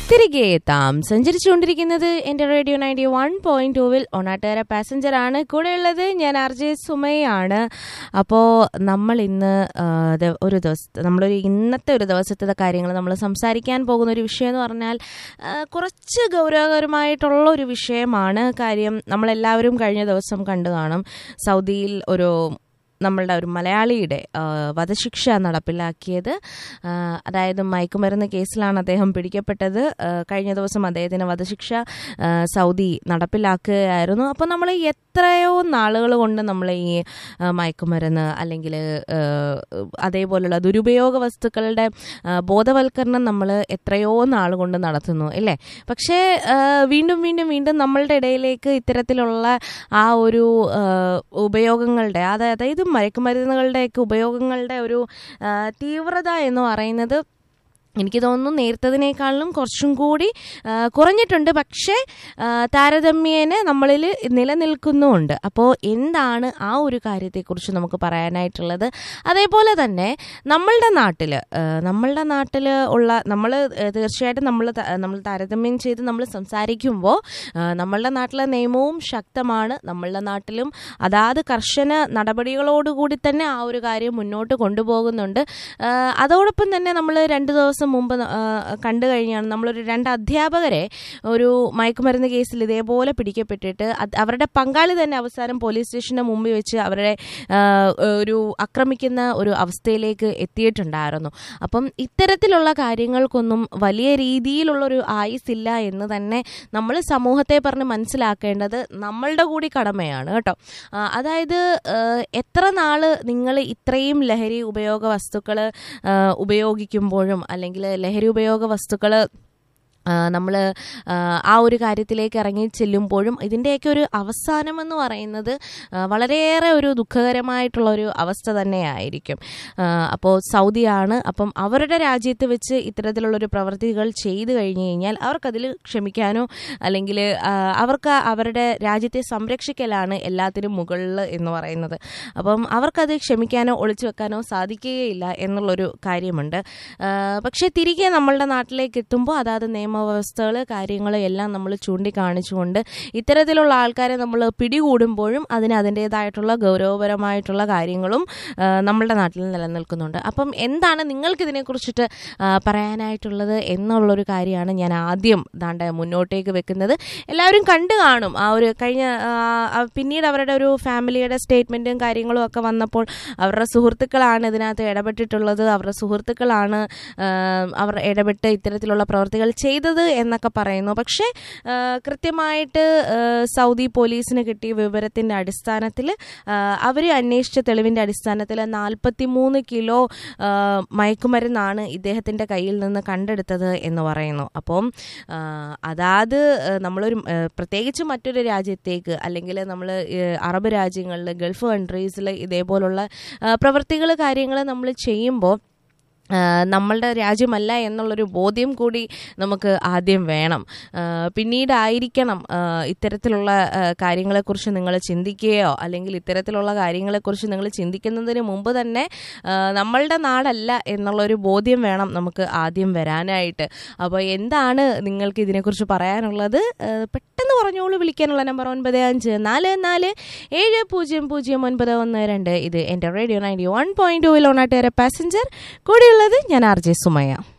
തിരികെ എത്താം സഞ്ചരിച്ചുകൊണ്ടിരിക്കുന്നത് എൻ്റെ റേഡിയോ നയൻറ്റി വൺ പോയിന്റ് ടൂവിൽ ഒണാട്ടുകാര പാസഞ്ചർ ആണ് കൂടെയുള്ളത് ഞാൻ ആർ ജെ സുമയാണ് അപ്പോൾ നമ്മൾ ഇന്ന് ആ, ദ- ഒരു ദിവസത്തെ നമ്മളൊരു ഇന്നത്തെ ഒരു ദിവസത്തെ കാര്യങ്ങൾ നമ്മൾ സംസാരിക്കാൻ പോകുന്ന ഒരു വിഷയം എന്ന് പറഞ്ഞാൽ ആ, കുറച്ച് ഗൗരവകരമായിട്ടുള്ള ഒരു വിഷയമാണ് കാര്യം നമ്മളെല്ലാവരും കഴിഞ്ഞ ദിവസം കണ്ടു കാണും സൗദിയിൽ ഒരു നമ്മളുടെ ഒരു മലയാളിയുടെ ആ, വധശിക്ഷ നടപ്പിലാക്കിയത് ആ, അതായത് മയക്കുമരുന്ന് കേസിലാണ് അദ്ദേഹം പിടിക്കപ്പെട്ടത് ആ, കഴിഞ്ഞ ദിവസം അദ്ദേഹത്തിന് വധശിക്ഷ ആ, സൗദി നടപ്പിലാക്കുകയായിരുന്നു അപ്പോൾ നമ്മൾ എത്രയോ നാളുകൾ കൊണ്ട് നമ്മൾ ഈ ആ, മയക്കുമരുന്ന് അല്ലെങ്കിൽ അതേപോലുള്ള ദുരുപയോഗ വസ്തുക്കളുടെ ആ, ബോധവൽക്കരണം നമ്മൾ എത്രയോ നാൾ കൊണ്ട് നടത്തുന്നു അല്ലേ പക്ഷേ ആ, വീണ്ടും വീണ്ടും വീണ്ടും നമ്മളുടെ ഇടയിലേക്ക് ഇത്തരത്തിലുള്ള ആ ഒരു ആ, ഉപയോഗങ്ങളുടെ അതായത് അതായത് മയക്കുമരുന്നുകളുടെയൊക്കെ ഉപയോഗങ്ങളുടെ ഒരു ആ, തീവ്രത എന്ന് പറയുന്നത് എനിക്ക് തോന്നുന്നു നേരത്തതിനേക്കാളും കുറച്ചും കൂടി ആ, കുറഞ്ഞിട്ടുണ്ട് പക്ഷേ ആ, താരതമ്യേന നമ്മളിൽ നിലനിൽക്കുന്നുമുണ്ട് അപ്പോൾ എന്താണ് ആ ഒരു കാര്യത്തെക്കുറിച്ച് നമുക്ക് പറയാനായിട്ടുള്ളത് അതേപോലെ തന്നെ നമ്മളുടെ നാട്ടിൽ നമ്മളുടെ നാട്ടിൽ ഉള്ള നമ്മൾ തീർച്ചയായിട്ടും നമ്മൾ നമ്മൾ താരതമ്യം ചെയ്ത് നമ്മൾ സംസാരിക്കുമ്പോൾ ആ, നമ്മളുടെ നാട്ടിലെ നിയമവും ശക്തമാണ് നമ്മളുടെ നാട്ടിലും അതാത് കർശന നടപടികളോടുകൂടി തന്നെ ആ ഒരു കാര്യം മുന്നോട്ട് കൊണ്ടുപോകുന്നുണ്ട് ആ, അതോടൊപ്പം തന്നെ നമ്മൾ രണ്ട് ദിവസം മുമ്പ് ന- ആ, കണ്ടു കഴിഞ്ഞാണ് നമ്മളൊരു രണ്ട് അധ്യാപകരെ ഒരു മയക്കുമരുന്ന് കേസിൽ ഇതേപോലെ പിടിക്കപ്പെട്ടിട്ട് അത് അവരുടെ പങ്കാളി തന്നെ അവസാനം പോലീസ് സ്റ്റേഷന്റെ മുമ്പിൽ വെച്ച് അവരെ ആ, ഒരു ആക്രമിക്കുന്ന ഒരു അവസ്ഥയിലേക്ക് എത്തിയിട്ടുണ്ടായിരുന്നു അപ്പം ഇത്തരത്തിലുള്ള കാര്യങ്ങൾക്കൊന്നും വലിയ രീതിയിലുള്ളൊരു ആയുസില്ല എന്ന് തന്നെ നമ്മൾ സമൂഹത്തെ പറഞ്ഞ് മനസ്സിലാക്കേണ്ടത് നമ്മളുടെ കൂടി കടമയാണ് കേട്ടോ ആ, അതായത് ആ, എത്ര നാള് നിങ്ങൾ ഇത്രയും ലഹരി ഉപയോഗ വസ്തുക്കൾ ഉപയോഗിക്കുമ്പോഴും അല്ലെങ്കിൽ ലഹരി ഉപയോഗ വസ്തുക്കൾ നമ്മൾ ആ ഒരു കാര്യത്തിലേക്ക് ഇറങ്ങി ചെല്ലുമ്പോഴും ഇതിൻ്റെയൊക്കെ ഒരു അവസാനം എന്ന് പറയുന്നത് ആ, വളരെയേറെ ഒരു ദുഃഖകരമായിട്ടുള്ള ഒരു അവസ്ഥ തന്നെയായിരിക്കും അപ്പോൾ സൗദിയാണ് അപ്പം അവരുടെ രാജ്യത്ത് വെച്ച് ഇത്തരത്തിലുള്ളൊരു പ്രവൃത്തികൾ ചെയ്തു കഴിഞ്ഞു കഴിഞ്ഞാൽ അവർക്കതിൽ ക്ഷമിക്കാനോ അല്ലെങ്കിൽ ആ, അവർക്ക് അവരുടെ രാജ്യത്തെ സംരക്ഷിക്കലാണ് എല്ലാത്തിനും മുകളിൽ എന്ന് പറയുന്നത് അപ്പം അവർക്കത് ക്ഷമിക്കാനോ ഒളിച്ചു വെക്കാനോ സാധിക്കുകയില്ല എന്നുള്ളൊരു കാര്യമുണ്ട് ആ, പക്ഷേ തിരികെ നമ്മളുടെ നാട്ടിലേക്ക് എത്തുമ്പോൾ അതാത് നിയമവ്യവസ്ഥകൾ കാര്യങ്ങൾ എല്ലാം നമ്മൾ ചൂണ്ടിക്കാണിച്ചുകൊണ്ട് ഇത്തരത്തിലുള്ള ആൾക്കാരെ നമ്മൾ പിടികൂടുമ്പോഴും അതിന് അതിൻ്റേതായിട്ടുള്ള ഗൗരവപരമായിട്ടുള്ള കാര്യങ്ങളും ആ, നമ്മളുടെ നാട്ടിൽ നിലനിൽക്കുന്നുണ്ട് അപ്പം എന്താണ് നിങ്ങൾക്ക് ഇതിനെക്കുറിച്ചിട്ട് ആ, പറയാനായിട്ടുള്ളത് എന്നുള്ളൊരു കാര്യമാണ് ഞാൻ ആദ്യം ദാണ്ട മുന്നോട്ടേക്ക് വെക്കുന്നത് എല്ലാവരും കണ്ടു കാണും ആ ഒരു കഴിഞ്ഞ ആ, ആ, പിന്നീട് അവരുടെ ഒരു ഫാമിലിയുടെ സ്റ്റേറ്റ്മെൻറ്റും കാര്യങ്ങളും ഒക്കെ വന്നപ്പോൾ അവരുടെ സുഹൃത്തുക്കളാണ് ഇതിനകത്ത് ഇടപെട്ടിട്ടുള്ളത് അവരുടെ സുഹൃത്തുക്കളാണ് ആ, അവർ ഇടപെട്ട് ഇത്തരത്തിലുള്ള പ്രവർത്തികൾ ചെയ്തത് എന്നൊക്കെ പറയുന്നു പക്ഷേ ആ, കൃത്യമായിട്ട് ആ, സൗദി പോലീസിന് കിട്ടിയ വിവരത്തിൻ്റെ അടിസ്ഥാനത്തിൽ അവർ അന്വേഷിച്ച തെളിവിൻ്റെ അടിസ്ഥാനത്തിൽ നാൽപ്പത്തി മൂന്ന് കിലോ ആ, മയക്കുമരുന്നാണ് ഇദ്ദേഹത്തിൻ്റെ കയ്യിൽ നിന്ന് കണ്ടെടുത്തത് എന്ന് പറയുന്നു അപ്പം ആ, അതാത് ആ, നമ്മളൊരു ആ, പ്രത്യേകിച്ച് മറ്റൊരു രാജ്യത്തേക്ക് അല്ലെങ്കിൽ നമ്മൾ അറബ് രാജ്യങ്ങളിൽ ഗൾഫ് കൺട്രീസിൽ ഇതേപോലുള്ള പ്രവൃത്തികൾ കാര്യങ്ങൾ നമ്മൾ ചെയ്യുമ്പോൾ ആ, നമ്മളുടെ രാജ്യമല്ല എന്നുള്ളൊരു ബോധ്യം കൂടി നമുക്ക് ആദ്യം വേണം ആ, പിന്നീടായിരിക്കണം ആ, ഇത്തരത്തിലുള്ള ആ, കാര്യങ്ങളെക്കുറിച്ച് നിങ്ങൾ ചിന്തിക്കുകയോ അല്ലെങ്കിൽ ഇത്തരത്തിലുള്ള കാര്യങ്ങളെക്കുറിച്ച് നിങ്ങൾ ചിന്തിക്കുന്നതിന് മുമ്പ് തന്നെ ആ, നമ്മളുടെ നാടല്ല എന്നുള്ളൊരു ബോധ്യം വേണം നമുക്ക് ആദ്യം വരാനായിട്ട് അപ്പോൾ എന്താണ് നിങ്ങൾക്ക് ഇതിനെക്കുറിച്ച് പറയാനുള്ളത് ആ, പെട്ടെന്ന് പറഞ്ഞോളൂ വിളിക്കാനുള്ള നമ്പർ ഒൻപത് അഞ്ച് നാല് നാല് ഏഴ് പൂജ്യം പൂജ്യം ഒൻപത് ഒന്ന് രണ്ട് ഇത് എൻ്റെ റേഡിയോ നയൻറ്റി വൺ പോയിന്റ് ടൂവിൽ ഓണാട്ടുകാരെ പാസഞ്ചർ കൂടെയുള്ളത് ഞാൻ ആർ ജെ സുമയ